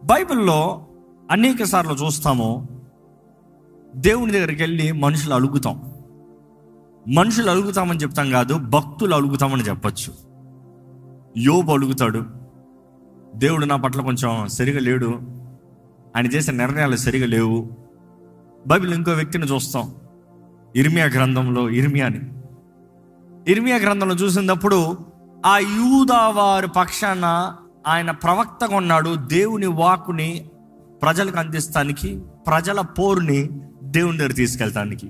బైబిల్లో అనేక సార్లు చూస్తాము దేవుని దగ్గరికి వెళ్ళి మనుషులు అలుగుతాం మనుషులు అలుగుతామని చెప్తాం కాదు భక్తులు అలుగుతామని చెప్పచ్చు యోబు అలుగుతాడు దేవుడు నా పట్ల కొంచెం సరిగా లేడు ఆయన చేసే నిర్ణయాలు సరిగా లేవు బైబిల్ ఇంకో వ్యక్తిని చూస్తాం ఇర్మియా గ్రంథంలో ఇర్మియాని ఇర్మియా గ్రంథంలో చూసినప్పుడు ఆ యూదా వారి పక్షాన ఆయన ప్రవక్తగా ఉన్నాడు దేవుని వాకుని ప్రజలకు అందిస్తానికి ప్రజల పోరుని దేవుని దగ్గర తీసుకెళ్తానికి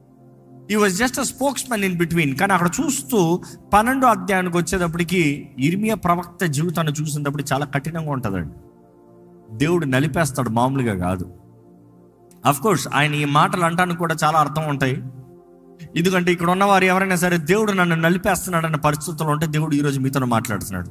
ఈ was just a spokesman in between కానీ అక్కడ చూస్తూ పన్నెండో అధ్యాయానికి వచ్చేటప్పటికి ఇర్మియా ప్రవక్త జీవితాన్ని చూసినప్పుడు చాలా కఠినంగా ఉంటుందండి దేవుడు నలిపేస్తాడు మామూలుగా కాదు అఫ్ కోర్స్ ఆయన ఈ మాటలు అంటానికి కూడా చాలా అర్థం ఉంటాయి ఎందుకంటే ఇక్కడ ఉన్నవారు ఎవరైనా సరే దేవుడు నన్ను నలిపేస్తున్నాడు అన్న పరిస్థితుల్లో ఉంటే దేవుడు ఈరోజు మీతో మాట్లాడుతున్నాడు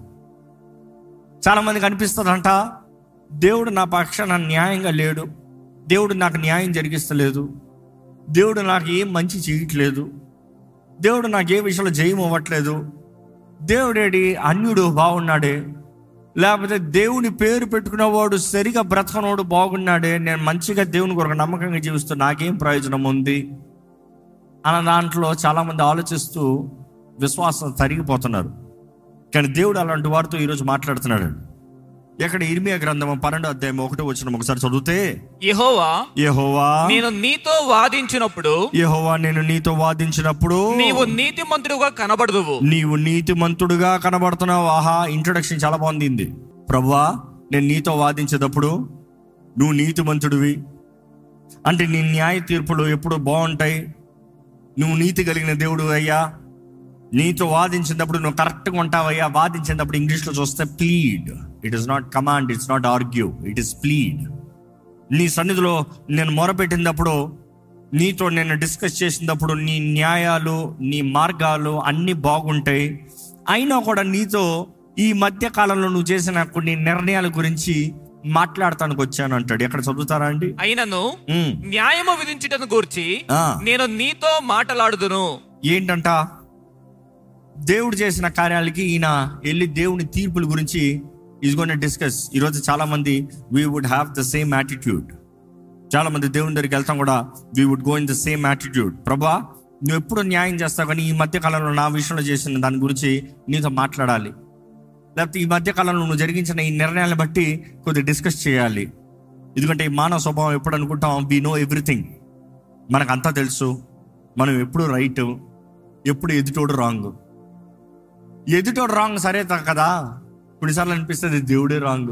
చాలా మందికి అనిపిస్తుందంట దేవుడు నా పక్షాన న్యాయంగా లేడు దేవుడు నాకు న్యాయం జరిగిస్తలేదు దేవుడు నాకు ఏం మంచి చేయట్లేదు దేవుడు నాకు ఏ విషయంలో జయం అవ్వట్లేదు దేవుడేడి అన్యుడు బాగున్నాడే లేకపోతే దేవుని పేరు పెట్టుకున్నవాడు సరిగా బ్రతకనోడు బాగున్నాడే నేను మంచిగా దేవుని కొరకు నమ్మకంగా జీవిస్తూ నాకేం ప్రయోజనం ఉంది అన్న దాంట్లో చాలామంది ఆలోచిస్తూ విశ్వాసం తరిగిపోతున్నారు కానీ దేవుడు అలాంటి వారితో ఈరోజు మాట్లాడుతున్నాడు ఎక్కడ ఇర్మియా గ్రంథం పన్నెండు అధ్యాయం ఒకటో వచ్చిన ఒకసారి చదివితే యెహోవా యెహోవా నేను నీతో వాదించినప్పుడు యెహోవా నేను నీతో వాదించినప్పుడు నీవు నీతిమంతుడుగా కనబడదువు నీవు నీతిమంతుడుగా కనబడుతున్నావు ఆహా ఇంట్రొడక్షన్ చాలా బాగుంది ఇది. ప్రభువా నేను నీతో వాదించేటప్పుడు నువ్వు నీతిమంతుడివి అంటే నీ న్యాయ తీర్పులు ఎప్పుడు బాగుంటాయి నువ్వు నీతి కలిగిన దేవుడు అయ్యా నీతో వాదించినప్పుడు నువ్వు కరెక్ట్గా ఉంటావయ్యా వాదించినప్పుడు ఇంగ్లీష్లో చూస్తే plead it is not command it's not argue it is plead నీ సన్నిధిలో నేను మొరపెట్టినప్పుడు నీతో నేను డిస్కస్ చేసినప్పుడు నీ న్యాయాలు నీ మార్గాలు అన్నీ బాగుంటాయి అయినా కూడా నీతో ఈ మధ్య కాలంలో నువ్వు చేసిన కొన్ని నిర్ణయాల గురించి మాట్లాడటానికి వచ్చాను అంటాడు ఎక్కడ చదువుతారా అండి అయినను ఉమ్. న్యాయము విధించుటను గూర్చి ఆ. నేను నీతో మాట్లాడుదును ఏంటంట దేవుడు చేసిన కార్యాలకి ఈయన వెళ్ళి దేవుని తీర్పుల గురించి ఈజ్ గోన్ డిస్కస్ ఈరోజు చాలా మంది we would have the same attitude చాలా మంది దేవుని దగ్గరికి వెళ్తాం కూడా we would go in the same attitude ప్రభా నువ్వు ఎప్పుడు న్యాయం చేస్తావు కానీ ఈ మధ్య కాలంలో నా విషయంలో చేసిన దాని గురించి నీతో మాట్లాడాలి లేకపోతే ఈ మధ్య కాలంలో నువ్వు జరిగించిన ఈ నిర్ణయాలను బట్టి కొద్దిగా డిస్కస్ చేయాలి ఎందుకంటే ఈ మానవ స్వభావం ఎప్పుడు అనుకుంటాం వి నో ఎవ్రీథింగ్ మనకు అంతా తెలుసు మనం ఎప్పుడు రైట్ ఎప్పుడు ఎదుటోడు రాంగ్ ఎదుటోడు రాంగ్ సరే త- కదా కొన్నిసార్లు అనిపిస్తుంది దేవుడే రాంగ్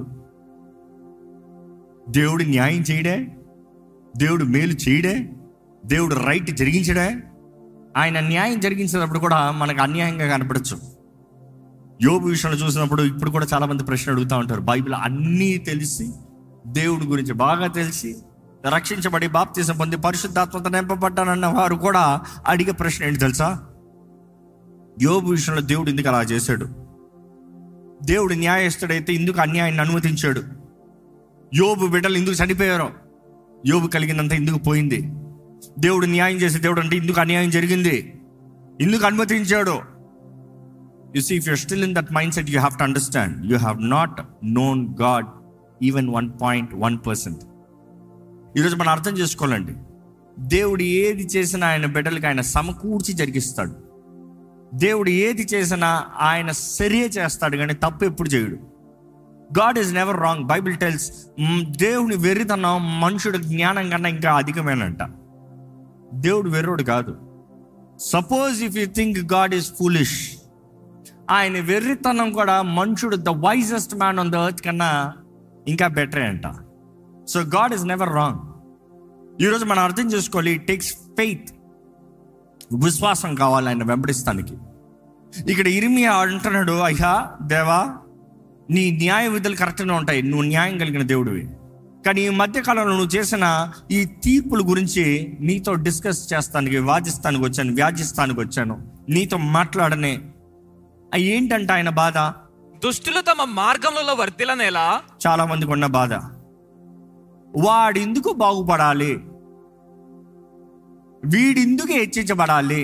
దేవుడు న్యాయం చేయడే దేవుడు మేలు చేయడే దేవుడు రైట్ జరిగించడే ఆయన న్యాయం జరిగించేటప్పుడు కూడా మనకు అన్యాయంగా కనపడచ్చు యోబు విషయంలో చూసినప్పుడు ఇప్పుడు కూడా చాలా మంది ప్రశ్న అడుగుతూ ఉంటారు బైబిల్ అన్నీ తెలిసి దేవుడి గురించి బాగా తెలిసి రక్షించబడి బాప్తీసం పొంది పరిశుద్ధాత్మత నింపబడ్డానన్న వారు కూడా అడిగే ప్రశ్న ఏంటి తెలుసా యోబు విషయంలో దేవుడు ఎందుకు అలా చేశాడు దేవుడు న్యాయస్తుడైతే ఎందుకు అన్యాయాన్ని అనుమతించాడు యోబు బిడ్డలు ఎందుకు చనిపోయారు యోబు కలిగినంత ఎందుకు పోయింది దేవుడు న్యాయం చేసే దేవుడు అంటే ఎందుకు అన్యాయం జరిగింది ఎందుకు అనుమతించాడు you see if you're still in that mindset you have to understand you have not known God even one point one percent ఈరోజు మనం అర్థం చేసుకోవాలండి దేవుడు ఏది చేసినా ఆయన బిడ్డలకి ఆయన సమకూర్చి జరిగిస్తాడు దేవుడు ఏది చేసినా ఆయన సరియే చేస్తాడు కానీ తప్పు ఎప్పుడు చేయడు God is never wrong Bible tells దేవుని వెర్రితనం మనుషుడు జ్ఞానం కన్నా ఇంకా అధికమేనంట దేవుడు వెర్రోడు కాదు suppose if you think God is foolish ఆయన వెర్రితనం కూడా మనుషుడు the wisest man on the earth కన్నా ఇంకా బెటరే అంట so God is never wrong ఈరోజు మనం అర్థం చేసుకోవాలి ఇట్ టేక్స్ ఫెయిత్ విశ్వాసం కావాలి ఆయన వెంబడిస్తానికి ఇక్కడ ఇరిమియా అంటున్నాడు అయ్యా దేవా నీ న్యాయ విధులు కరెక్ట్గా ఉంటాయి నువ్వు న్యాయం కలిగిన దేవుడివి కానీ ఈ మధ్య కాలంలో నువ్వు చేసిన ఈ తీర్పుల గురించి నీతో డిస్కస్ చేస్తానికి వాదిస్తానికి వచ్చాను వ్యాజిస్తానికి వచ్చాను నీతో మాట్లాడనే అవి ఏంటంటే ఆయన బాధ దుష్టులు తమ మార్గములలో వర్ధిలనేలా చాలా మందికి ఉన్న బాధ వాడెందుకు బాగుపడాలి వీడెందుకు హెచ్చించబడాలి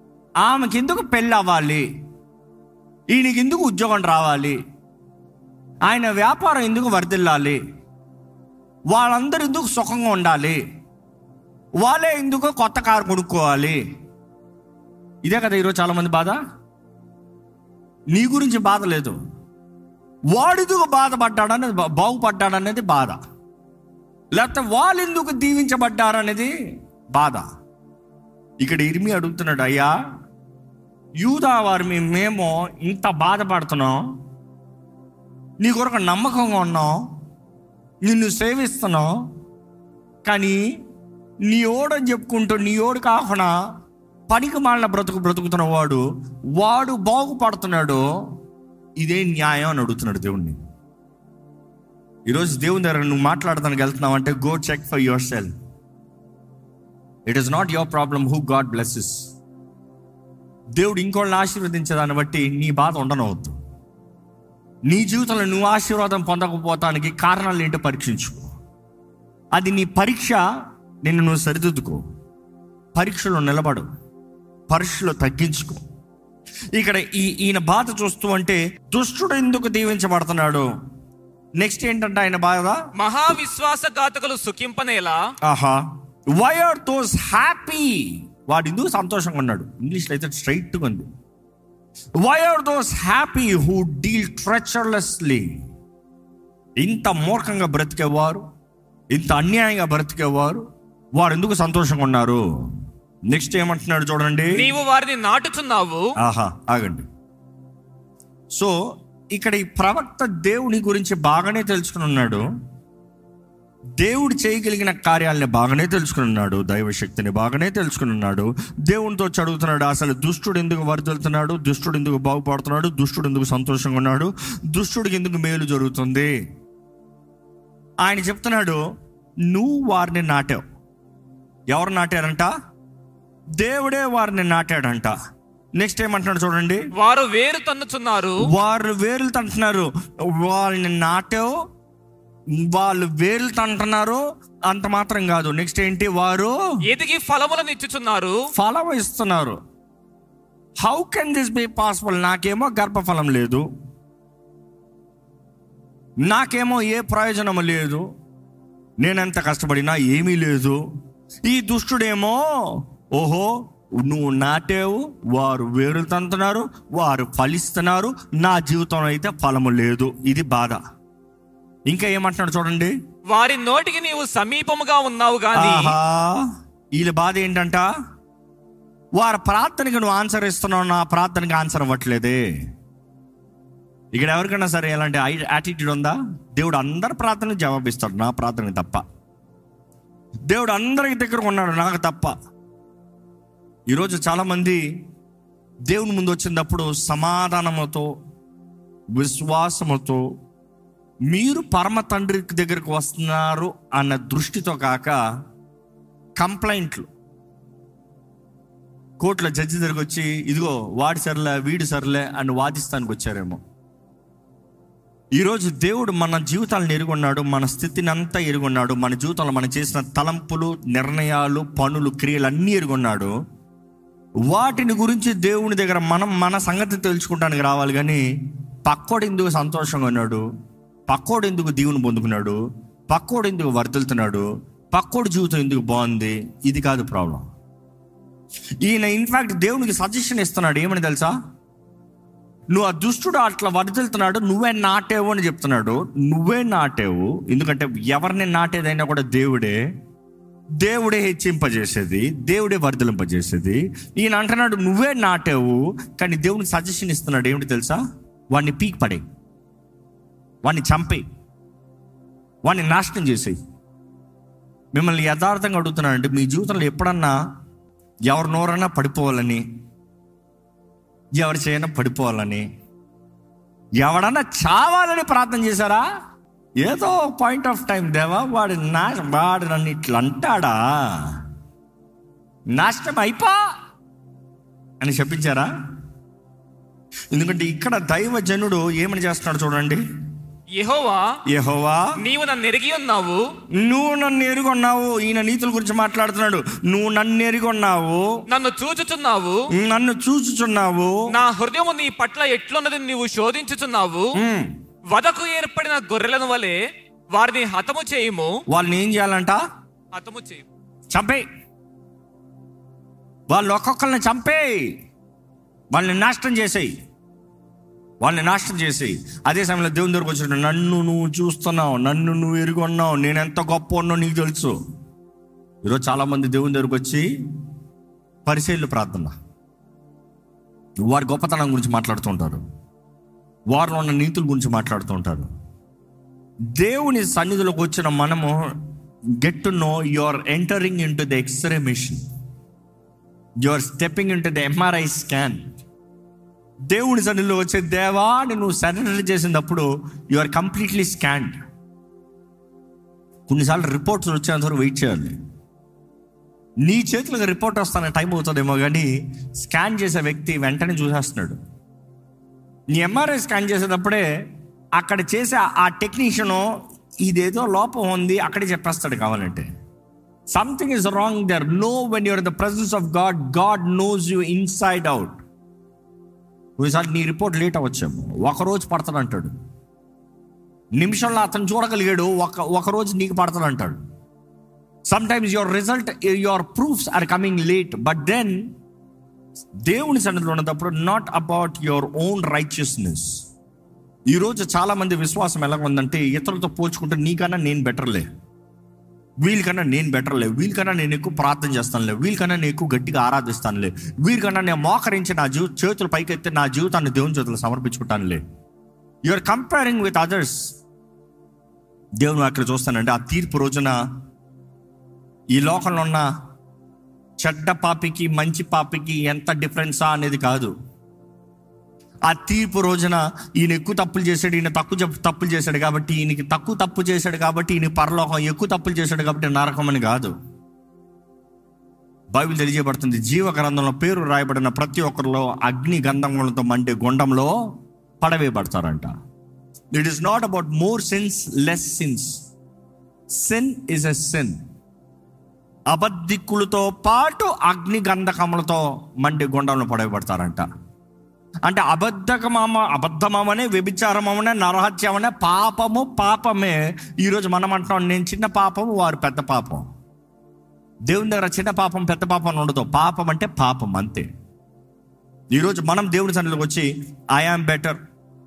ఆమెకి ఎందుకు పెళ్ళి అవ్వాలి ఈయనకి ఎందుకు ఉద్యోగం రావాలి ఆయన వ్యాపారం ఎందుకు వర్ధిల్లాలి వాళ్ళందరూ ఎందుకు సుఖంగా ఉండాలి వాళ్ళే ఎందుకు కొత్త కారు కొనుక్కోవాలి ఇదే కదా ఈరోజు చాలామంది బాధ నీ గురించి బాధ లేదు వాడిదుకు బాధపడ్డాడనేది బా- బాగుపడ్డాడనేది బాధ లేకపోతే వాళ్ళు ఎందుకు దీవించబడ్డారనేది బాధ ఇక్కడ ఇరిమి అడుగుతున్నాడు అయ్యా యూదా వారు మీ మేము ఇంత బాధపడుతున్నాం నీ కొరకు నమ్మకంగా ఉన్నాం నిన్ను సేవిస్తున్నాం కానీ నీ ఓడని చెప్పుకుంటూ నీ ఓడు కాకుండా పనికి మాలిన బ్రతుకు బ్రతుకుతున్న వాడు వాడు బాగుపడుతున్నాడు ఇదే న్యాయం అని అడుగుతున్నాడు దేవుణ్ణి ఈరోజు దేవుని దగ్గర నువ్వు మాట్లాడడానికి వెళ్తున్నావు అంటే go check for yourself it is not your problem who God blesses దేవుడు ఇంకోళ్ళని ఆశీర్వదించేదాన్ని బట్టి నీ బాధ ఉండనవద్దు నీ జీవితంలో నువ్వు ఆశీర్వాదం పొందకపోతానికి కారణాలు ఏంటో పరీక్షించుకో అది నీ పరీక్ష నిన్ను నువ్వు సరిదిద్దుకో పరీక్షలో నిలబడు పరీక్షలో తగ్గించుకో ఇక్కడ ఈ ఈయన బాధ చూస్తూ అంటే దుష్టుడు ఎందుకు దీవించబడుతున్నాడు నెక్స్ట్ ఏంటంటే ఆయన బాధ మహావిశ్వాసఘాతకులు సుఖింపనేలా ఆహా వై ఆర్ దోస్ హ్యాపీ వాడు ఎందుకు సంతోషంగా ఉన్నాడు ఇంగ్లీష్లో అయితే స్ట్రైట్గా ఉంది why are those happy who deal treacherously ఇంత మూర్ఖంగా బ్రతికేవారు ఇంత అన్యాయంగా బ్రతికేవారు వారు ఎందుకు సంతోషంగా ఉన్నారు నెక్స్ట్ ఏమంటున్నాడు చూడండి నీవు వారిని నాటుచున్నావు ఆహా ఆగండి సో ఇక్కడ ఈ ప్రవక్త దేవుని గురించి బాగానే తెలుసుకుని ఉన్నాడు దేవుడు చేయగలిగిన కార్యాలని బాగానే తెలుసుకుని ఉన్నాడు దైవశక్తిని బాగానే తెలుసుకుని ఉన్నాడు దేవునితో చదువుతున్నాడు అసలు దుష్టుడు ఎందుకు వరదలుతున్నాడు దుష్టుడు ఎందుకు బాగుపడుతున్నాడు దుష్టుడు ఎందుకు సంతోషంగా ఉన్నాడు దుష్టుడికి ఎందుకు మేలు జరుగుతుంది ఆయన చెప్తున్నాడు నువ్వు వారిని నాటావు ఎవరు నాటారంట దేవుడే వారిని నాటాడంట నెక్స్ట్ ఏమంటున్నాడు చూడండి వారు వేరు తన్నుచున్నారు వారు వేర్లు తంటున్నారు వాళ్ళని నాటావు వాళ్ళు వేర్లు తంటున్నారు అంత మాత్రం కాదు నెక్స్ట్ ఏంటి వారు ఎదిగి ఫలములను ఇచ్చుచున్నారు ఫలం ఇస్తున్నారు how can this be possible నాకేమో గర్భఫలం లేదు నాకేమో ఏ ప్రయోజనం లేదు నేనెంత కష్టపడినా ఏమీ లేదు ఈ దుష్టుడేమో ఓహో నువ్వు నాటావు వారు వేరు తంతున్నారు వారు ఫలిస్తున్నారు నా జీవితంలో అయితే ఫలము లేదు ఇది బాధ ఇంకా ఏమంటున్నాడు చూడండి వారి నోటికి నీవు సమీపముగా ఉన్నావు గాని ఆహా వీళ్ళ బాధ ఏంటంట వారి ప్రార్థనకి నువ్వు ఆన్సర్ ఇస్తున్నావు నా ప్రార్థనకి ఆన్సర్ ఇవ్వట్లేదే ఇక్కడ ఎవరికైనా సరే ఎలాంటి యాటిట్యూడ్ ఉందా దేవుడు అందరి ప్రార్థనకు జవాబిస్తాడు నా ప్రార్థనకి తప్ప దేవుడు అందరికి దగ్గర ఉన్నాడు నాకు తప్ప ఈరోజు చాలామంది దేవుని ముందు వచ్చినప్పుడు సమాధానముతో విశ్వాసముతో మీరు పరమ తండ్రి దగ్గరకు వస్తున్నారు అన్న దృష్టితో కాక కంప్లైంట్లు కోర్టులో జడ్జి దగ్గరకు వచ్చి ఇదిగో వాడి సర్లే వీడి సర్లే అని వాదిస్తానికి వచ్చారేమో ఈరోజు దేవుడు మన జీవితాలను ఎరుగున్నాడు మన స్థితిని అంతా ఎరుగున్నాడు మన జీవితంలో మనం చేసిన తలంపులు నిర్ణయాలు పనులు క్రియలు అన్నీ ఎరుగున్నాడు వాటిని గురించి దేవుని దగ్గర మనం మన సంగతి తెలుసుకుంటానికి రావాలి కానీ పక్కోడు ఎందుకు సంతోషంగా ఉన్నాడు పక్కోడు ఎందుకు దీవుని పొందుకున్నాడు పక్కోడు ఎందుకు వర్దలుతున్నాడు పక్కోడు జీవితం ఎందుకు బాగుంది ఇది కాదు ప్రాబ్లం ఈయన ఇన్ఫాక్ట్ దేవునికి సజెషన్ ఇస్తున్నాడు ఏమని తెలుసా నువ్వు ఆ దుష్టుడు అట్లా వర్దిల్తున్నాడు నువ్వే నాటేవు అని చెప్తున్నాడు నువ్వే నాటేవు ఎందుకంటే ఎవరిని నాటేదైనా కూడా దేవుడే దేవుడే హెచ్చింపజేసేది దేవుడే వర్ధలింపజేసేది ఈయన అంటున్నాడు నువ్వే నాటావు కానీ దేవునికి సజెషన్ ఇస్తున్నాడు ఏమిటి తెలుసా వాడిని పీక్ పడే వాడిని చంపే వాడిని నాశనం చేసేయి మిమ్మల్ని యథార్థంగా అడుగుతున్నానంటే మీ జీవితంలో ఎప్పుడన్నా ఎవరి నోరన్నా పడిపోవాలని ఎవరి చేయనా పడిపోవాలని ఎవడన్నా చావాలని ప్రార్థన చేశారా ఏదో పాయింట్ ఆఫ్ టైం దేవా వాడు నా వాడు నన్ను ఇట్లా అంటాడా నాశనం అయిపో అని చెప్పించారా ఎందుకంటే ఇక్కడ దైవ జనుడు ఏమని చేస్తున్నాడు చూడండి యెహోవా యెహోవా నీవు నన్ను ఎరిగి ఉన్నావు నువ్వు నన్ను ఎరుగున్నావు ఈయన నీతుల గురించి మాట్లాడుతున్నాడు నువ్వు నన్ను ఎరుగున్నావు నన్ను చూచుచున్నావు నన్ను చూచుచున్నావు నా హృదయము నీ పట్ల ఎట్లున్నది నీవు శోధించుచున్నావు ఉమ్, వదకు ఏర్పడిన గొర్రెలను వలె వారిని హతము చేయుము వాళ్ళని ఏం చేయాలంట హతము చేయుము చంపే వాళ్ళు ఒక్కొక్కరిని చంపే వాళ్ళని నాశనం చేసేయి వాళ్ళని నాశనం చేసేయి అదే సమయంలో దేవుని దగ్గరకు వచ్చిన నన్ను నువ్వు చూస్తున్నావు నన్ను నువ్వు ఎరుగున్నావు నేను ఎంత గొప్ప ఉన్నావు నీకు తెలుసు ఈరోజు చాలామంది దేవుని దగ్గరకు వచ్చి పరిశీలు ప్రార్థన వారి గొప్పతనం గురించి మాట్లాడుతుంటారు వారిలో ఉన్న నీతుల గురించి మాట్లాడుతుంటారు దేవుని సన్నిధిలోకి వచ్చిన మనము get to know you are entering in to the x-ray machine you are stepping in to the MRI scan దేవుని సన్నిధిలో వచ్చే దేవా అని నువ్వు సరెండర్ చేసినప్పుడు యు ఆర్ కంప్లీట్లీ స్కాన్డ్ కొన్నిసార్లు రిపోర్ట్స్ వచ్చేంత వరకు వెయిట్ చేయాలి నీ చేతులకు రిపోర్ట్ వస్తానే టైం అవుతుందేమో కానీ స్కాన్ చేసే వ్యక్తి వెంటనే చూసేస్తున్నాడు నీ ఎంఆర్ఐ స్కాన్ చేసేటప్పుడే అక్కడ చేసే ఆ- ఆ టెక్నీషియను ఇదేదో లోపం ఉంది అక్కడే చెప్పేస్తాడు కావాలంటే something is wrong there no when you're the presence of God God knows you inside out కొన్నిసార్లు నీ రిపోర్ట్ లేట్ అవ్వచ్చేమో ఒక రోజు పడతాడు అంటాడు నిమిషంలో అతను చూడగలిగాడు ఒక ఒక రోజు నీకు పడతాడు అంటాడు sometimes your result your proofs are coming late but then దేవుని సన్నిధిలో ఉన్నప్పుడు not about your own righteousness ఈరోజు చాలా మంది విశ్వాసం ఎలా ఉందంటే ఇతరులతో పోల్చుకుంటే నీకన్నా నేను బెటర్లే వీళ్ళకన్నా నేను బెటర్లే వీళ్ళకన్నా నేను ఎక్కువ ప్రార్థన చేస్తానులే వీళ్ళకన్నా నేను ఎక్కువ గట్టిగా ఆరాధిస్తానులే వీళ్ళకన్నా నేను మోకరించి నా జీవి చేతులు పైకెత్తి నా జీవితాన్ని దేవుని చేతులు సమర్పించుకుంటానులే you are comparing with others దేవుని అక్కడ చూస్తానంటే ఆ తీర్పు రోజున ఈ లోకంలో ఉన్న చెడ్డ పాపికి మంచి పాపికి ఎంత డిఫరెన్సా అనేది కాదు ఆ తీర్పు రోజున ఈయన ఎక్కువ తప్పులు చేశాడు ఈయన తక్కువ జప్- తప్పులు చేశాడు కాబట్టి ఈయనకి తక్కువ తప్పు చేశాడు కాబట్టి ఈయన పరలోకం ఎక్కువ తప్పులు చేశాడు కాబట్టి నరకం అని కాదు బైబిల్ తెలియజేయబడుతుంది జీవ గ్రంథంలో పేరు రాయబడిన ప్రతి ఒక్కరిలో అగ్ని గంధములతో మండే గుండంలో పడవేయబడతారంట it is not about more sins less sins sin is a sin అబద్ధికులతో పాటు అగ్ని గంధకములతో మండి గుండంలో పడవేయబడతారంట అంటే అబద్ధకమామ అబద్ధమనే వ్యభిచారమనే నరహత్యమనే పాపము పాపమే ఈరోజు మనం అంటున్నాం నేను చిన్న పాపము వారు పెద్ద పాపం దేవుని దగ్గర చిన్న పాపం పెద్ద పాపం అని ఉండదు పాపం అంటే పాపం అంతే ఈరోజు మనం దేవుని సన్నిధిలోకి వచ్చి I am better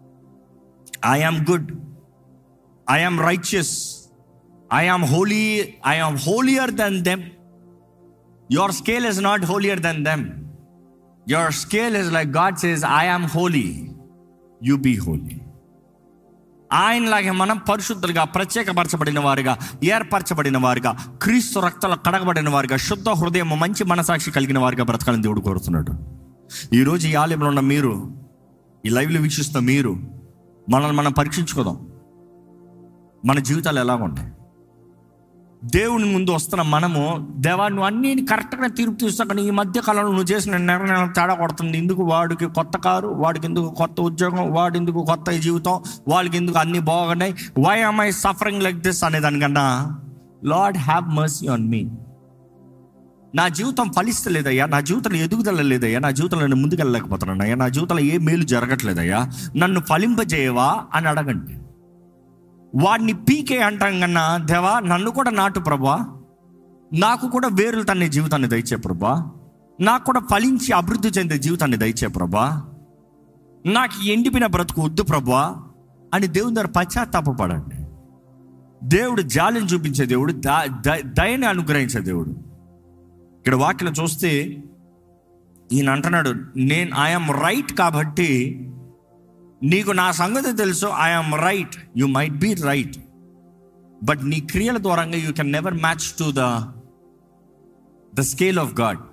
I am good I am righteous I am holy I am holier than them your scale is not holier than them your scale is like God says I am holy you be holy ఆయనలాగే మనం పరిశుద్ధులుగా ప్రత్యేకపరచబడిన వారుగా ఏర్పరచబడిన వారుగా క్రీస్తు రక్తలో కడగబడిన వారుగా శుద్ధ హృదయం మంచి మనసాక్షి కలిగిన వారుగా బ్రతకాలని దేవుడు కోరుతున్నాడు ఈరోజు ఈ ఆలయంలో ఉన్న మీరు ఈ లైవ్లో వీక్షిస్తున్న మీరు మనల్ని మనం పరీక్షించుకోదాం మన జీవితాలు ఎలా ఉన్నాయి దేవుని ముందు వస్తున్న మనము దేవా నువ్వు అన్ని కరెక్ట్గా తీర్పు తీస్తా కానీ ఈ మధ్య కాలంలో నువ్వు చేసిన నిర్ణయం తేడా కొడుతుంది ఎందుకు వాడికి కొత్త కారు వాడికి ఎందుకు కొత్త ఉద్యోగం వాడి ఎందుకు కొత్త జీవితం వాళ్ళకి ఎందుకు అన్ని బాగున్నాయి why am I suffering like this అనే దానికన్నా Lord have mercy on me నా జీవితం ఫలిస్తలేదయ్యా నా జీవితంలో ఎదుగుదల లేదయ్యా నా జీవితంలో నేను ముందుకెళ్ళలేకపోతున్నానయ్యా నా జీవితంలో ఏ మేలు జరగట్లేదయ్యా నన్ను ఫలింపజేయవా అని అడగండి వాడిని పీకే అంటాం కన్నా దేవా నన్ను కూడా నాటు ప్రభా నాకు కూడా వేరులు తన జీవితాన్ని దయచే ప్రభా నాకు కూడా ఫలించి అభివృద్ధి చెందే జీవితాన్ని దయచే ప్రభా నాకు ఎండిపోయిన బ్రతుకు వద్దు ప్రభా అని దేవుని దగ్గర పశ్చాత్తాపడండి దేవుడు జాలిని చూపించే దేవుడు ద- ద- దయని అనుగ్రహించే దేవుడు ఇక్కడ వాక్యం చూస్తే ఈయన అంటున్నాడు నేను ఐఎమ్ రైట్ కాబట్టి నీకు నా సంగతి తెలుసు I'm right you might be right but నీ క్రియల ద్వారంగా you can never match to the the scale of God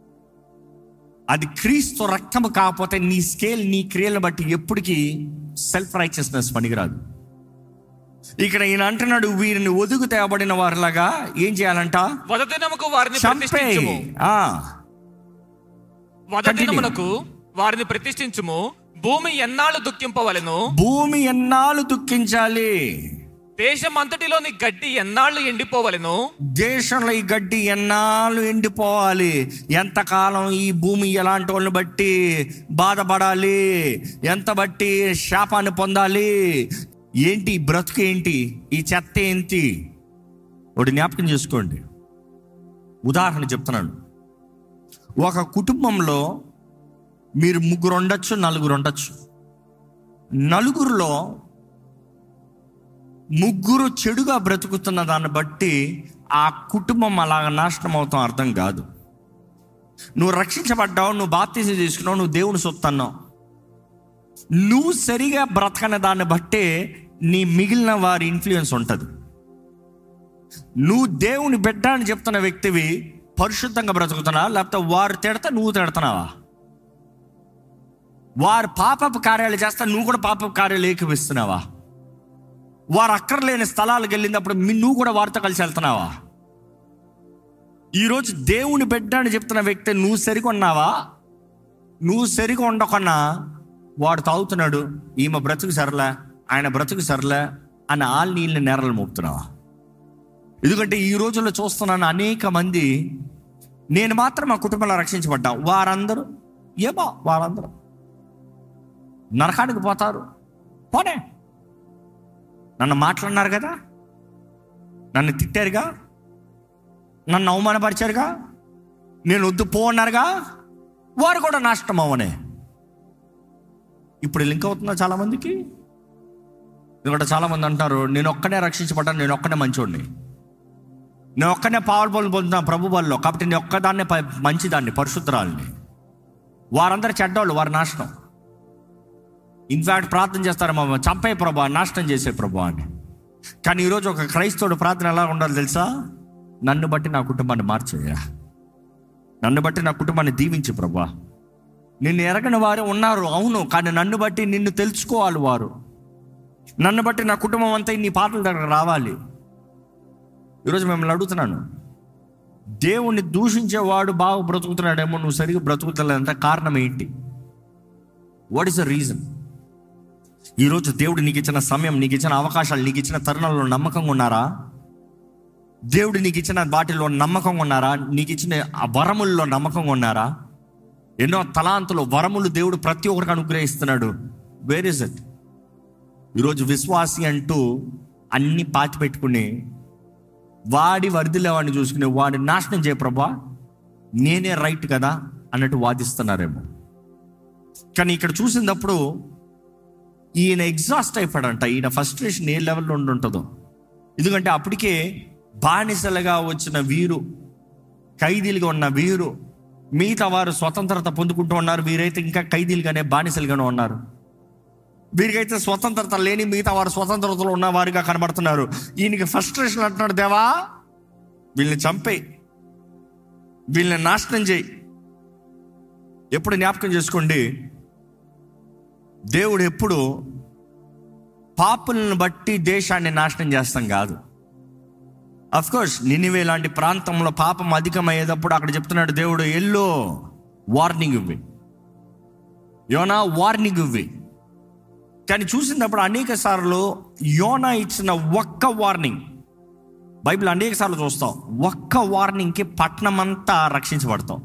అది క్రీస్తు రక్తము కాకపోతే నీ స్కేల్ నీ క్రియలను బట్టి ఎప్పటికీ సెల్ఫ్ రైచియస్నెస్ పనికిరాదు ఇక్కడ ఈయన అంటున్నాడు వీరిని ఒదుగు తేబడిన వారిలాగా ఏం చేయాలంట వదదినముకు వారిని చంపే ప్రతిష్ఠించుము ఆ, వదదినమునకు వారిని ప్రతిష్ఠించుము భూమి ఎన్నాళ్ళు దుఃఖింపవలెను భూమి ఎన్నాళ్ళు దుఃఖించాలి దేశం అంతటిలోని గడ్డి ఎన్నాళ్ళు ఎండిపోవలెను దేశంలో ఈ గడ్డి ఎన్నాళ్ళు ఎండిపోవాలి ఎంతకాలం ఈ భూమి ఎలాంటి వాళ్ళని బట్టి బాధపడాలి ఎంత బట్టి శాపాన్ని పొందాలి ఏంటి ఈ బ్రతుకు ఏంటి ఈ చెత్త ఏంటి ఒకటి జ్ఞాపకం చేసుకోండి ఉదాహరణ చెప్తున్నాను ఒక కుటుంబంలో మీరు ముగ్గురు ఉండొచ్చు నలుగురు ఉండొచ్చు నలుగురిలో ముగ్గురు చెడుగా బ్రతుకుతున్న దాన్ని బట్టి ఆ కుటుంబం అలాగ నాశనం అవుతాం అర్థం కాదు నువ్వు రక్షించబడ్డావు నువ్వు బాప్తీసం తీసుకున్నావు నువ్వు దేవుని సొత్తు అన్నావు నువ్వు సరిగా బ్రతకని దాన్ని బట్టే నీ మిగిలిన వారి ఇన్ఫ్లుయెన్స్ ఉంటుంది నువ్వు దేవుని బిడ్డ అని చెప్తున్న వ్యక్తివి పరిశుద్ధంగా బ్రతుకుతున్నావా లేకపోతే వారు తిడతా నువ్వు తిడుతున్నావా వారు పాపపు కార్యాలు చేస్తా నువ్వు కూడా పాపపు కార్యాలు ఏకీపిస్తున్నావా వారు అక్కర్లేని స్థలాలకు వెళ్ళినప్పుడు మీ- నువ్వు కూడా వారితో కలిసి వెళ్తున్నావా ఈరోజు దేవుని బిడ్డ అని చెప్తున్న వ్యక్తి నువ్వు సరిగా ఉన్నావా నువ్వు సరిగా ఉండకున్నా వాడు తాగుతున్నాడు ఈమె బ్రతుకు సరలే ఆయన బ్రతుకు సరలే అని ఆల్ నీళ్ళని నేరలు మోపుతున్నావా ఎందుకంటే ఈ రోజుల్లో చూస్తున్నాను అనేక మంది నేను మాత్రం మా కుటుంబంలో రక్షించబడ్డా వారందరూ ఏమో వారందరూ నరకానికి పోతారు పోనే నన్ను మాట్లాడినారు కదా నన్ను తిట్టారుగా నన్ను అవమానపరిచారుగా నేను వద్దు పో అన్నారుగా వారు కూడా నాశనం అవనే ఇప్పుడు లింక్ అవుతుందా చాలా మందికి ఎందుకంటే చాలా మంది అంటారు నేను ఒక్కనే రక్షించబడ్డాను నేను ఒక్కనే మంచోడిని నేను ఒక్కనే పావులు పనులు పొందుతాను ప్రభు బల్లో కాబట్టి నేను ఒక్కదాన్నే ప- మంచిదాన్ని పరిశుద్ధరాలని వారందరూ చెడ్డోళ్ళు వారి నాశనం ఇన్ఫాక్ట్ ప్రార్థన చేస్తారు మా చంపే ప్రభా నాశనం చేసే ప్రభా అని కానీ ఈరోజు ఒక క్రైస్తవుడు ప్రార్థన ఎలా ఉండాలి తెలుసా నన్ను బట్టి నా కుటుంబాన్ని మార్చేయా నన్ను బట్టి నా కుటుంబాన్ని దీవించు ప్రభా నిన్ను ఎరగని వారు ఉన్నారు అవును కానీ నన్ను బట్టి నిన్ను తెలుసుకోవాలి వారు నన్ను బట్టి నా కుటుంబం అంతా నీ పాటల దగ్గర రావాలి ఈరోజు మిమ్మల్ని అడుగుతున్నాను దేవుణ్ణి దూషించేవాడు బాగా బ్రతుకుతున్నాడేమో నువ్వు సరిగ్గా బ్రతుకుతలేదంటే కారణం ఏంటి వాట్ ఇస్ ద రీజన్ ఈరోజు దేవుడు నీకు ఇచ్చిన సమయం నీకు ఇచ్చిన అవకాశాలు నీకు ఇచ్చిన తరుణంలో నమ్మకంగా ఉన్నారా దేవుడు నీకు ఇచ్చిన వాటిలో నమ్మకంగా ఉన్నారా నీకు ఇచ్చిన ఆ వరముల్లో నమ్మకంగా ఉన్నారా ఎన్నో తలాంతులు వరములు దేవుడు ప్రతి ఒక్కరికి అనుగ్రహిస్తున్నాడు వేర్ ఇస్ ఇట్ ఈరోజు విశ్వాసి అంటూ అన్ని పాతి పెట్టుకుని వాడి వరిదిలేవాడిని చూసుకుని వాడిని నాశనం చేయ ప్రభా నేనే రైట్ కదా అన్నట్టు వాదిస్తున్నారేమో కానీ ఇక్కడ చూసినప్పుడు ఈయన ఎగ్జాస్ట్ అయిపోయాడంట ఈయన ఫస్ట్రేషన్ ఏ లెవెల్లో ఉండి ఉంటుందో ఎందుకంటే అప్పటికే బానిసలుగా వచ్చిన వీరు ఖైదీలుగా ఉన్న వీరు మిగతా వారు స్వతంత్రత పొందుకుంటూ ఉన్నారు వీరైతే ఇంకా ఖైదీలుగానే బానిసలుగానే ఉన్నారు వీరికైతే స్వతంత్రత లేని మిగతా వారు స్వతంత్రతలో ఉన్న వారిగా కనబడుతున్నారు ఈయనకి ఫస్ట్రేషన్ అంటున్నాడు దేవా వీళ్ళని చంపేయి వీళ్ళని నాశనం చేయి ఎప్పుడు జ్ఞాపకం చేసుకోండి దేవుడు ఎప్పుడు పాపులను బట్టి దేశాన్ని నాశనం చేస్తాం కాదు అఫ్ కోర్స్ నినివే లాంటి ప్రాంతంలో పాపం అధికమయ్యేటప్పుడు అక్కడ చెప్తున్నాడు దేవుడు ఎల్లో వార్నింగ్ ఇవ్వి యోనా వార్నింగ్ ఇవ్వి కానీ చూసినప్పుడు అనేక సార్లు యోనా ఇచ్చిన ఒక్క వార్నింగ్ బైబిల్ అనేక సార్లు చూస్తాం ఒక్క వార్నింగ్కి పట్నం అంతా రక్షించబడతాం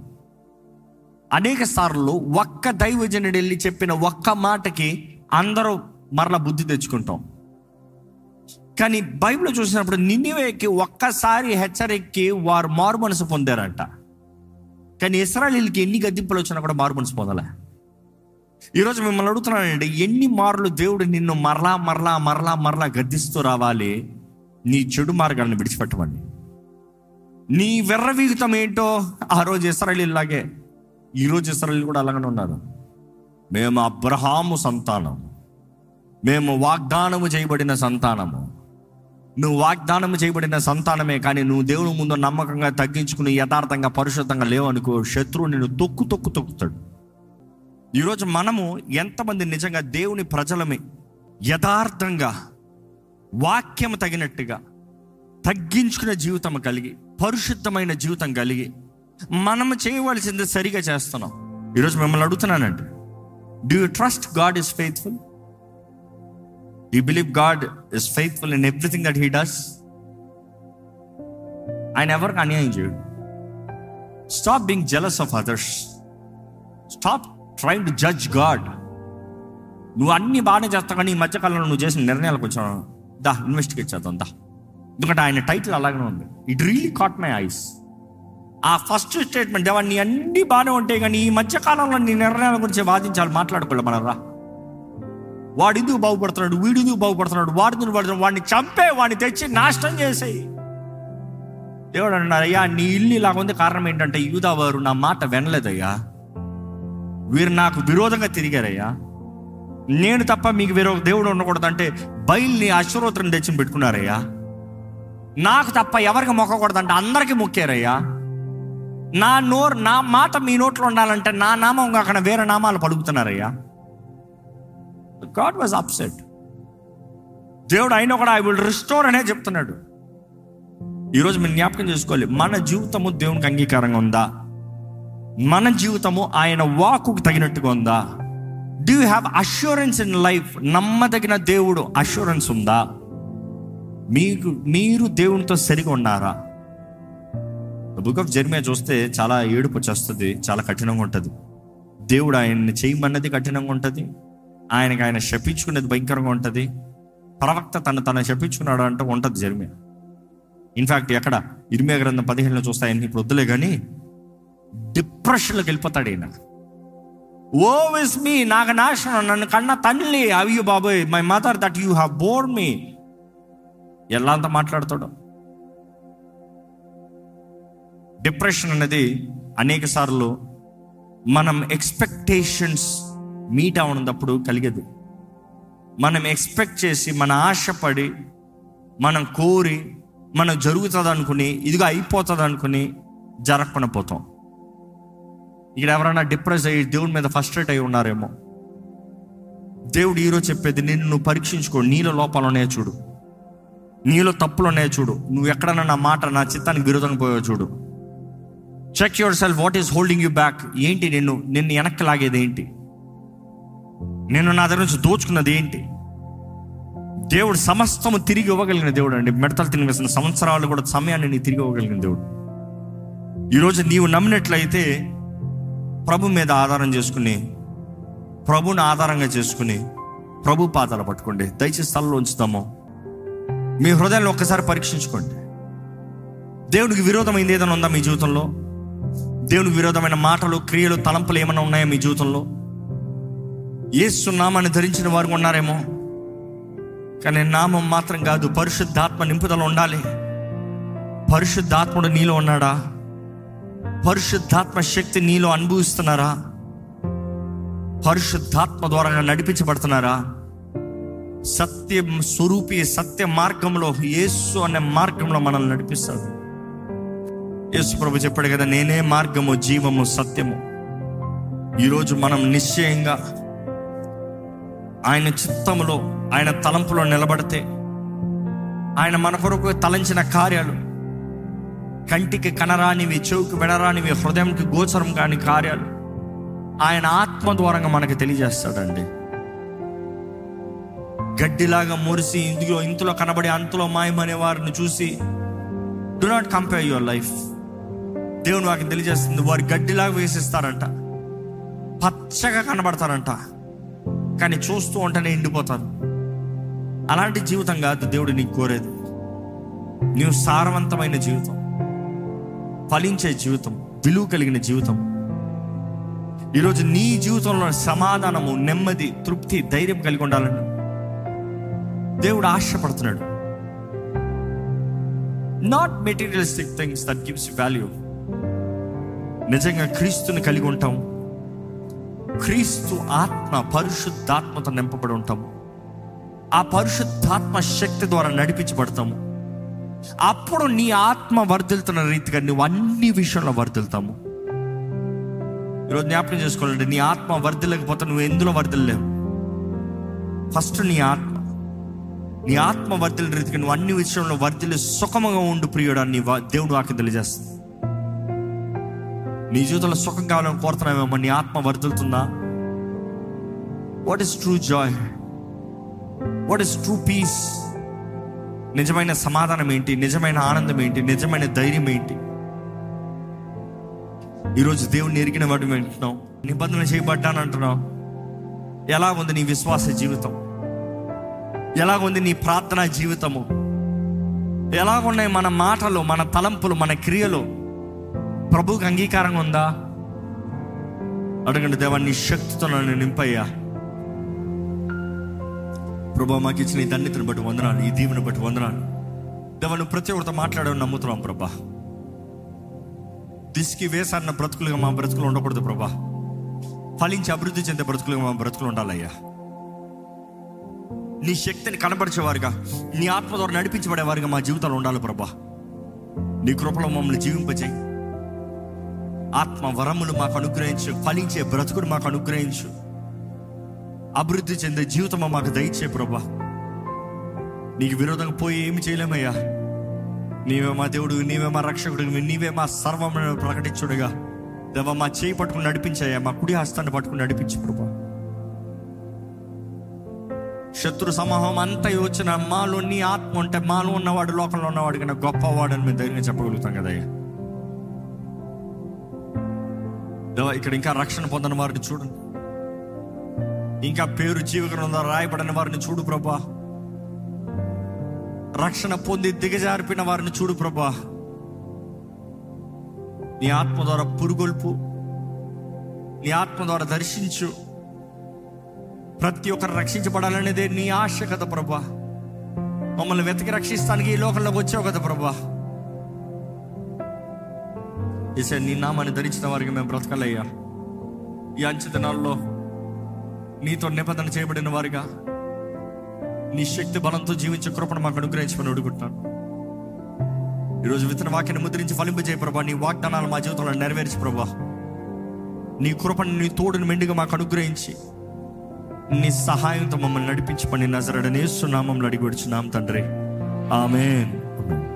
అనేక సార్లు ఒక్క దైవజనుడు వెళ్ళి చెప్పిన ఒక్క మాటకి అందరూ మరల బుద్ధి తెచ్చుకుంటాం కానీ బైబిల్ చూసినప్పుడు నిన్నివేకి ఒక్కసారి హెచ్చరిక్కి వారు మారు మనసు పొందారంట కానీ ఇస్రాయలీలకి ఎన్ని గద్దింపులు వచ్చినా కూడా మారు మనసు పొందలే ఈరోజు మిమ్మల్ని అడుగుతున్నానండి ఎన్ని మార్లు దేవుడు నిన్ను మరలా మరలా మరలా మరలా గద్దిస్తూ రావాలి నీ చెడు మార్గాలను విడిచిపెట్టమండి నీ వెర్రవీగుతం ఏంటో ఆ రోజు ఇస్రాయలీలాగే ఈరోజు ఇస్రాయలీలు కూడా అలాగనే ఉన్నారు మేము అబ్రహాము సంతానం మేము వాగ్దానము చేయబడిన సంతానము నువ్వు వాగ్దానము చేయబడిన సంతానమే కానీ నువ్వు దేవుని ముందు నమ్మకంగా తగ్గించుకుని యథార్థంగా పరిశుద్ధంగా లేవనుకో శత్రువు నిన్ను తొక్కు తొక్కు తొక్కుతాడు ఈరోజు మనము ఎంతమంది నిజంగా దేవుని ప్రజలమే యథార్థంగా వాక్యం తగినట్టుగా తగ్గించుకునే జీవితం కలిగి పరిశుద్ధమైన జీవితం కలిగి మనము చేయవలసింది సరిగా చేస్తున్నాం ఈరోజు మిమ్మల్ని అడుగుతున్నానండి do you trust God is faithful you believe God is faithful in everything that he does ఆయన ఎవరికి అన్యాయం చేయడు stop being jealous of others stop trying to judge God నువ్వు అన్ని బాగానే చేస్తావు కానీ ఈ మధ్యకాలంలో నువ్వు చేసిన నిర్ణయాలకు వచ్చావు దా ఇన్వెస్టిగేట్ చేద్దాం దా ఎందుకంటే ఆయన టైటిల్ అలాగే ఉంది it really caught my eyes ఆ ఫస్ట్ స్టేట్మెంట్ దేవా నీ అన్ని బాగానే ఉంటాయి కానీ ఈ మధ్యకాలంలో నీ నిర్ణయాల గురించి వాదించాలి మాట్లాడుకోలే మన రా వాడు ఎందుకు బాగుపడుతున్నాడు వీడు ఎందుకు బాగుపడుతున్నాడు వాడు ఎందుకు పడుతున్నాడు వాడిని చంపే వాడిని తెచ్చి నాశనం చేసేయి దేవుడు అన్నాడు అయ్యా నీ ఇల్లు ఇలా ఉంది కారణం ఏంటంటే యూదా వారు నా మాట వినలేదయ్యా వీరు నాకు విరోధంగా తిరిగారయ్యా నేను తప్ప మీకు వేరే ఒక దేవుడు ఉండకూడదు అంటే బయల్ని అశ్వరోత్రం తెచ్చి పెట్టుకున్నారయ్యా నాకు తప్ప ఎవరికి మొక్కకూడదంటే అందరికీ మొక్కారయ్యా నా నోరు నా మాట మీ నోట్లో ఉండాలంటే నా నామం కాకుండా వేరే నామాలు పలుకుతున్నారయ్యా గాడ్ వాజ్ అప్సెట్ దేవుడు అయినా కూడా ఐ విల్ రిస్టోర్ అనే చెప్తున్నాడు ఈరోజు మీరు జ్ఞాపకం చేసుకోవాలి మన జీవితము దేవునికి అంగీకారంగా ఉందా మన జీవితము ఆయన వాకుకు తగినట్టుగా ఉందా do you have assurance in life నమ్మదగిన దేవుడు అష్యూరెన్స్ ఉందా మీకు మీరు దేవునితో సరిగా ఉన్నారా బుక్ ఆఫ్ జర్మియా చూస్తే చాలా ఏడుపు వచ్చేస్తుంది చాలా కఠినంగా ఉంటుంది దేవుడు ఆయన్ని చేయమన్నది కఠినంగా ఉంటుంది ఆయనకి ఆయన శపించుకునేది భయంకరంగా ఉంటుంది ప్రవక్త తను తను శపించుకున్నాడు అంటే ఉంటుంది జర్మియా ఇన్ఫాక్ట్ ఎక్కడ ఇరిమే గ్రంథం పదిహేనులో చూస్తే ఆయన ఇప్పుడు వద్దులే కానీ డిప్రెషన్లోకి వెళ్ళిపోతాడు ఈయన ఓ విస్ మీ నాకు నాశనం నన్ను కన్న తల్లి అయ్యో బాబోయ్ my mother that you have bore me ఎలా అంత మాట్లాడతాడు డిప్రెషన్ అనేది అనేక సార్లు మనం ఎక్స్పెక్టేషన్స్ మీట్ అవనప్పుడు కలిగేది మనం ఎక్స్పెక్ట్ చేసి మన ఆశపడి మనం కోరి మనం జరుగుతుంది అనుకుని ఇదిగో అయిపోతుంది అనుకుని జరగకుండా పోతాం ఇక్కడ ఎవరైనా డిప్రెస్ అయ్యి దేవుడి మీద ఫస్ట్రేట్ అయి ఉన్నారేమో దేవుడు ఈరోజు చెప్పేది నిన్ను నువ్వు పరీక్షించుకో నీలో లోపాలు ఉన్నాయో చూడు నీలో తప్పులు ఉన్నాయో చూడు నువ్వు ఎక్కడన్నా నా మాట నా చిత్తానికి విరోధంగా పోయావు చూడు check yourself what is holding you back ఏంటి నిన్ను నిన్ను వెనక్కి లాగేది ఏంటి నేను నా దగ్గర నుంచి దోచుకున్నది ఏంటి దేవుడు సమస్తము తిరిగి ఇవ్వగలిగిన దేవుడు అండి మిడతలు తినివేసిన సంవత్సరాలు కూడా సమయాన్ని నీ తిరిగి ఇవ్వగలిగిన దేవుడు ఈరోజు నీవు నమ్మినట్లయితే ప్రభు మీద ఆధారం చేసుకుని ప్రభుని ఆధారంగా చేసుకుని ప్రభు పాదాలు పట్టుకోండి దయచేసి స్థలంలో ఉంచుతాము మీ హృదయాన్ని ఒక్కసారి పరీక్షించుకోండి దేవునికి విరోధమైంది ఏదైనా ఉందా మీ జీవితంలో దేవునికి విరోధమైన మాటలు క్రియలు తలంపులు ఏమైనా ఉన్నాయా మీ జీవితంలో ఏసు నామాన్ని ధరించిన వారు ఉన్నారేమో కానీ నామం మాత్రం కాదు పరిశుద్ధాత్మ నింపుదల ఉండాలి పరిశుద్ధాత్ముడు నీలో ఉన్నాడా పరిశుద్ధాత్మ శక్తి నీలో అనుభవిస్తున్నారా పరిశుద్ధాత్మ ద్వారా నడిపించబడుతున్నారా సత్యం స్వరూపి సత్య మార్గంలో యేసు అనే మార్గంలో మనల్ని నడిపిస్తాడు యేసు ప్రభు చెప్పాడు కదా నేనే మార్గము జీవము సత్యము ఈరోజు మనం నిశ్చయంగా ఆయన చిత్తములో ఆయన తలంపులో నిలబడితే ఆయన మన కొరకు తలంచిన కార్యాలు కంటికి కనరానివి చెవుకి వినరానివి హృదయంకి గోచరం కాని కార్యాలు ఆయన ఆత్మ ద్వారంగా మనకి తెలియజేస్తాడండి గడ్డిలాగా మురిసి ఇందులో ఇంతలో కనబడి అంతలో మాయమనే వారిని చూసి do not compare your life దేవుని వారికి తెలియజేస్తుంది వారు గడ్డిలాగా వేసిస్తారంట పచ్చగా కనబడతారంట కానీ చూస్తూ ఉంటేనే ఎండిపోతారు అలాంటి జీవితం కాదు దేవుడు నీకు కోరేది నీవు సారవంతమైన జీవితం ఫలించే జీవితం విలువ కలిగిన జీవితం ఈరోజు నీ జీవితంలో సమాధానము నెమ్మది తృప్తి ధైర్యం కలిగి ఉండాలని దేవుడు ఆశపడుతున్నాడు not materialistic things that gives value నిజంగా క్రీస్తుని కలిగి ఉంటాం క్రీస్తు ఆత్మ పరిశుద్ధాత్మతో నింపబడి ఉంటాము ఆ పరిశుద్ధాత్మ శక్తి ద్వారా నడిపించబడతాము అప్పుడు నీ ఆత్మ వర్ధిల్తున్న రీతిగా నువ్వు అన్ని విషయంలో వర్ధిల్తాము ఈరోజు జ్ఞాపకం చేసుకోవాలంటే నీ ఆత్మ వర్ధిల్లకపోతే నువ్వు ఎందులో వర్ధిల్లేవు ఫస్ట్ నీ ఆత్మ నీ ఆత్మ వర్ధిల్ల రీతిగా నువ్వు అన్ని విషయంలో వర్ధిల్లి సుఖముగా ఉండు ప్రియుడు అని నీ వా- దేవుడు వాక్యం తెలియజేస్తుంది నీ జీవితంలో సుఖం కావాలని కోరుతున్నావేమో నీ ఆత్మ వర్ధిల్తుందా what is true joy what is true peace నిజమైన సమాధానం ఏంటి నిజమైన ఆనందం ఏంటి నిజమైన ధైర్యం ఏంటి ఈరోజు దేవుడిని ఎరిగిన వాడు వింటున్నావు నిబంధన చేయబడ్డాను అంటున్నావు ఎలా ఉంది నీ విశ్వాస జీవితం ఎలా ఉంది నీ ప్రార్థనా జీవితము ఎలా ఉన్నాయి మన మాటలు మన తలంపులు మన క్రియలు ప్రభువుకి అంగీకారంగా ఉందా అడగండి దేవా నీ శక్తితో నన్ను నింపయ్యా ప్రభా మాకు ఇచ్చిన ఈ దండితను బట్టి వందనాలు ఈ దీవెని బట్టి వందనాలు దేవా నువ్వు ప్రతి ఒక్కరితో మాట్లాడని నమ్ముతున్నాం ప్రభా దిష్కి వేసారిన బ్రతుకులుగా మా బ్రతుకులు ఉండకూడదు ప్రభా ఫలించి అభివృద్ధి చెందే బ్రతుకులుగా మా బ్రతుకులు ఉండాలయ్యా నీ శక్తిని కనపరిచేవారుగా నీ ఆత్మ ద్వారా నడిపించబడేవారుగా మా జీవితాలు ఉండాలి ప్రభా నీ కృపలో మమ్మల్ని జీవింపచేయి ఆత్మ వరములు మాకు అనుగ్రహించు ఫలించే బ్రతుకును మాకు అనుగ్రహించు అభివృద్ధి చెందే జీవితం మాకు దయచే ప్రభా నీకు విరోధంగా పోయి ఏమి చేయలేమయ్యా నీవే మా దేవుడు నీవే మా రక్షకుడు నీవే మా సర్వమును ప్రకటించుడుగా దేవా మా చేయి పట్టుకుని నడిపించాయా మా కుడి హస్తాన్ని పట్టుకుని నడిపించు ప్రభా శత్రు సమూహం అంతా వచ్చిన మాలో నీ ఆత్మ ఉంటే మాలో ఉన్నవాడు లోకంలో ఉన్నవాడు కన్నా గొప్పవాడు అని మేము ధైర్యంగా చెప్పగలుగుతాం కదయ్యా దేవా ఇక్కడ ఇంకా రక్షణ పొందని వారిని చూడండి ఇంకా పేరు జీవగ్రంథం రాయబడిన వారిని చూడు ప్రభా రక్షణ పొంది దిగజారిపోయిన వారిని చూడు ప్రభా నీ ఆత్మ ద్వారా పురుగొల్పు నీ ఆత్మ ద్వారా దర్శించు ప్రతి ఒక్కరు రక్షించబడాలనేదే నీ ఆశ కదా ప్రభా మమ్మల్ని వెతికి రక్షిస్తానికి ఈ లోకంలోకి వచ్చావు కదా ప్రభా ఇసే నీ నామాన్ని ధరించిన వారికి మేము బ్రతకాలయ్యా ఈ అంచె దినాల్లో నీతో నిబంధన చేయబడిన వారిగా నీ శక్తి బలంతో జీవించే కృపను మాకు అనుగ్రహించమని అడుగుతున్నాను ఈరోజు విత్తన వాక్యాన్ని ముద్రించి ఫలింపజేయ ప్రభా నీ వాగ్దానాలు మా జీవితంలో నెరవేర్చి ప్రభా నీ కృపను నీ తోడుని మెండుగా మాకు అనుగ్రహించి నీ సహాయంతో మమ్మల్ని నడిపించి పని నజరడనే సున్నామంలో అడిగి వచ్చున్నాం తండ్రి ఆమెన్